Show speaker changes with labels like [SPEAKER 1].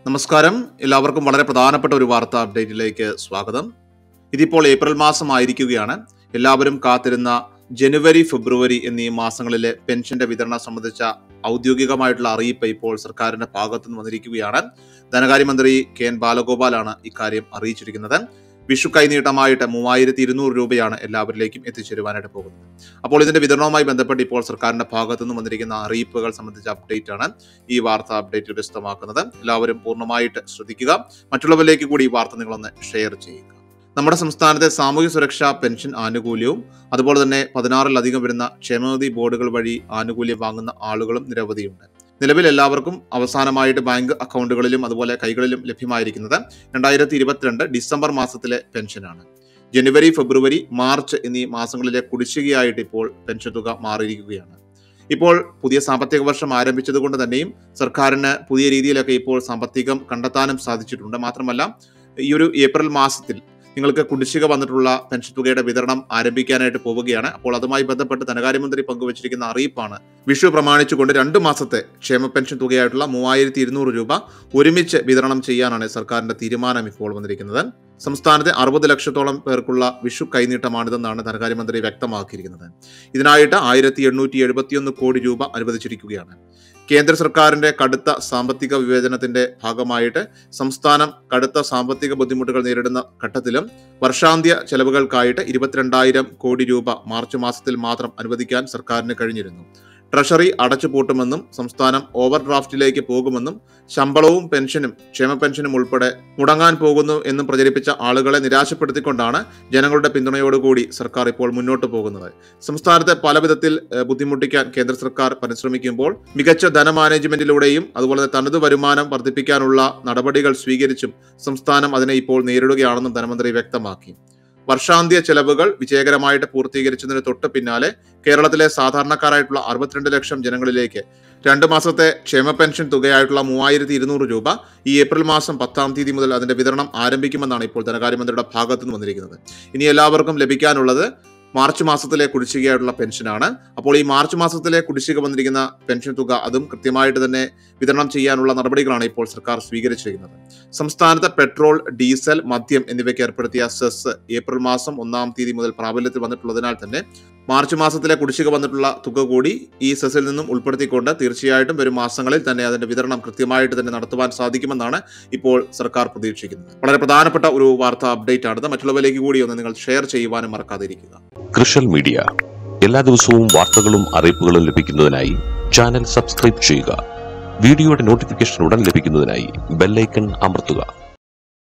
[SPEAKER 1] നമസ്കാരം എല്ലാവർക്കും വളരെ പ്രധാനപ്പെട്ട ഒരു വാർത്താ അപ്ഡേറ്റിലേക്ക് സ്വാഗതം ഇതിപ്പോൾ ഏപ്രിൽ മാസം ആയിരിക്കുകയാണ് എല്ലാവരും കാത്തിരുന്ന ജനുവരി ഫെബ്രുവരി എന്നീ മാസങ്ങളിലെ പെൻഷന്റെ വിതരണം സംബന്ധിച്ച ഔദ്യോഗികമായിട്ടുള്ള അറിയിപ്പ് ഇപ്പോൾ സർക്കാരിന്റെ ഭാഗത്തു നിന്ന് വന്നിരിക്കുകയാണ് ധനകാര്യമന്ത്രി കെ എൻ ബാലഗോപാലാണ് ഇക്കാര്യം അറിയിച്ചിരിക്കുന്നത് വിഷു കൈനീട്ടമായിട്ട് മൂവായിരത്തി ഇരുന്നൂറ് രൂപയാണ് എല്ലാവരിലേക്കും എത്തിച്ചേരുവാനായിട്ട് പോകുന്നത് അപ്പോൾ ഇതിന്റെ വിതരണവുമായി ബന്ധപ്പെട്ട് ഇപ്പോൾ സർക്കാരിന്റെ ഭാഗത്തു നിന്ന് വന്നിരിക്കുന്ന അറിയിപ്പുകൾ സംബന്ധിച്ച അപ്ഡേറ്റ് ആണ് ഈ വാർത്ത അപ്ഡേറ്റിൽ വ്യക്തമാക്കുന്നത് എല്ലാവരും പൂർണ്ണമായിട്ട് ശ്രദ്ധിക്കുക മറ്റുള്ളവരിലേക്ക് കൂടി ഈ വാർത്ത നിങ്ങളൊന്ന് ഷെയർ ചെയ്യുക നമ്മുടെ സംസ്ഥാനത്തെ സാമൂഹ്യ സുരക്ഷാ പെൻഷൻ ആനുകൂല്യവും അതുപോലെ തന്നെ പതിനാറിലധികം വരുന്ന ക്ഷേമനിധി ബോർഡുകൾ വഴി ആനുകൂല്യം വാങ്ങുന്ന ആളുകളും നിരവധിയുണ്ട് നിലവിൽ എല്ലാവർക്കും അവസാനമായിട്ട് ബാങ്ക് അക്കൗണ്ടുകളിലും അതുപോലെ കൈകളിലും ലഭ്യമായിരിക്കുന്നത് രണ്ടായിരത്തി ഇരുപത്തിരണ്ട് ഡിസംബർ മാസത്തിലെ പെൻഷനാണ് ജനുവരി ഫെബ്രുവരി മാർച്ച് എന്നീ മാസങ്ങളിലെ കുടിശ്ശികയായിട്ട് ഇപ്പോൾ പെൻഷൻ തുക മാറിയിരിക്കുകയാണ് ഇപ്പോൾ പുതിയ സാമ്പത്തിക വർഷം ആരംഭിച്ചത് കൊണ്ട് തന്നെയും സർക്കാരിന് പുതിയ രീതിയിലൊക്കെ ഇപ്പോൾ സാമ്പത്തികം കണ്ടെത്താനും സാധിച്ചിട്ടുണ്ട് മാത്രമല്ല ഈ ഒരു ഏപ്രിൽ മാസത്തിൽ നിങ്ങൾക്ക് കുടിശ്ശിക വന്നിട്ടുള്ള പെൻഷൻ തുകയുടെ വിതരണം ആരംഭിക്കാനായിട്ട് പോവുകയാണ് അപ്പോൾ അതുമായി ബന്ധപ്പെട്ട് ധനകാര്യമന്ത്രി പങ്കുവച്ചിരിക്കുന്ന അറിയിപ്പാണ് വിഷു പ്രമാണിച്ചുകൊണ്ട് രണ്ട് മാസത്തെ ക്ഷേമ പെൻഷൻ തുകയായിട്ടുള്ള മൂവായിരത്തി ഇരുന്നൂറ് രൂപ ഒരുമിച്ച് വിതരണം ചെയ്യാനാണ് സർക്കാരിന്റെ തീരുമാനം ഇപ്പോൾ വന്നിരിക്കുന്നത് സംസ്ഥാനത്തെ അറുപത് ലക്ഷത്തോളം പേർക്കുള്ള വിഷു കൈനീട്ടമാണിതെന്നാണ് ധനകാര്യമന്ത്രി വ്യക്തമാക്കിയിരിക്കുന്നത് ഇതിനായിട്ട് ആയിരത്തി എണ്ണൂറ്റി എഴുപത്തിയൊന്ന് കോടി രൂപ അനുവദിച്ചിരിക്കുകയാണ് കേന്ദ്ര സർക്കാരിന്റെ കടുത്ത സാമ്പത്തിക വിവേചനത്തിന്റെ ഭാഗമായിട്ട് സംസ്ഥാനം കടുത്ത സാമ്പത്തിക ബുദ്ധിമുട്ടുകൾ നേരിടുന്ന ഘട്ടത്തിലും വർഷാന്ത്യ ചെലവുകൾക്കായിട്ട് ഇരുപത്തിരണ്ടായിരം കോടി രൂപ മാർച്ച് മാസത്തിൽ മാത്രം അനുവദിക്കാൻ സർക്കാരിന് കഴിഞ്ഞിരുന്നു ട്രഷറി അടച്ചുപൂട്ടുമെന്നും സംസ്ഥാനം ഓവർ ഡ്രാഫ്റ്റിലേക്ക് പോകുമെന്നും ശമ്പളവും പെൻഷനും ക്ഷേമ പെൻഷനും ഉൾപ്പെടെ മുടങ്ങാൻ പോകുന്നു എന്നും പ്രചരിപ്പിച്ച ആളുകളെ നിരാശപ്പെടുത്തിക്കൊണ്ടാണ് ജനങ്ങളുടെ പിന്തുണയോടുകൂടി സർക്കാർ ഇപ്പോൾ മുന്നോട്ട് പോകുന്നത് സംസ്ഥാനത്തെ പല വിധത്തിൽ ഏഹ്, ബുദ്ധിമുട്ടിക്കാൻ കേന്ദ്ര സർക്കാർ പരിശ്രമിക്കുമ്പോൾ മികച്ച ധനമാനേജ്മെന്റിലൂടെയും അതുപോലെ തന്നെ തനത് വരുമാനം വർദ്ധിപ്പിക്കാനുള്ള നടപടികൾ സ്വീകരിച്ചും സംസ്ഥാനം അതിനെ ഇപ്പോൾ നേരിടുകയാണെന്നും ധനമന്ത്രി വ്യക്തമാക്കി വർഷാന്ത്യ ചെലവുകൾ വിജയകരമായിട്ട് പൂർത്തീകരിച്ചതിന് തൊട്ട് പിന്നാലെ കേരളത്തിലെ സാധാരണക്കാരായിട്ടുള്ള അറുപത്തിരണ്ട് ലക്ഷം ജനങ്ങളിലേക്ക് രണ്ട് മാസത്തെ ക്ഷേമ പെൻഷൻ തുകയായിട്ടുള്ള മൂവായിരത്തി ഇരുന്നൂറ് രൂപ ഈ ഏപ്രിൽ മാസം പത്താം തീയതി മുതൽ അതിന്റെ വിതരണം ആരംഭിക്കുമെന്നാണ് ഇപ്പോൾ ധനകാര്യമന്ത്രിയുടെ ഭാഗത്തു നിന്ന് വന്നിരിക്കുന്നത് ഇനി എല്ലാവർക്കും ലഭിക്കാനുള്ളത് മാർച്ച് മാസത്തിലെ കുടിശ്ശികയായിട്ടുള്ള പെൻഷനാണ് അപ്പോൾ ഈ മാർച്ച് മാസത്തിലെ കുടിശ്ശിക വന്നിരിക്കുന്ന പെൻഷൻ തുക അതും കൃത്യമായിട്ട് തന്നെ വിതരണം ചെയ്യാനുള്ള നടപടികളാണ് ഇപ്പോൾ സർക്കാർ സ്വീകരിച്ചിരിക്കുന്നത് സംസ്ഥാനത്ത് പെട്രോൾ ഡീസൽ മദ്യം എന്നിവയ്ക്ക് ഏർപ്പെടുത്തിയ സെസ് ഏപ്രിൽ മാസം ഒന്നാം തീയതി മുതൽ പ്രാബല്യത്തിൽ വന്നിട്ടുള്ളതിനാൽ തന്നെ മാർച്ച് മാസത്തിലെ കുടിശ്ശിക വന്നിട്ടുള്ള തുക കൂടി ഈ സെസ്സിൽ നിന്നും ഉൾപ്പെടുത്തിക്കൊണ്ട് തീർച്ചയായിട്ടും വരും മാസങ്ങളിൽ തന്നെ അതിന്റെ വിതരണം കൃത്യമായിട്ട് തന്നെ നടത്തുവാൻ സാധിക്കുമെന്നാണ് ഇപ്പോൾ സർക്കാർ പ്രതീക്ഷിക്കുന്നത് വളരെ പ്രധാനപ്പെട്ട ഒരു വാർത്താ അപ്ഡേറ്റ് ആണിത് മറ്റുള്ളവരിലേക്ക് കൂടി ഒന്ന് നിങ്ങൾ ഷെയർ ചെയ്യുവാനും മറക്കാതിരിക്കുക
[SPEAKER 2] കൃഷൽ മീഡിയ എല്ലാ ദിവസവും വാർത്തകളും അറിയിപ്പുകളും ലഭിക്കുന്നതിനായി ചാനൽ സബ്സ്ക്രൈബ് ചെയ്യുക വീഡിയോയുടെ നോട്ടിഫിക്കേഷൻ ഉടൻ ലഭിക്കുന്നതിനായി ബെല്ലൈക്കൺ അമർത്തുക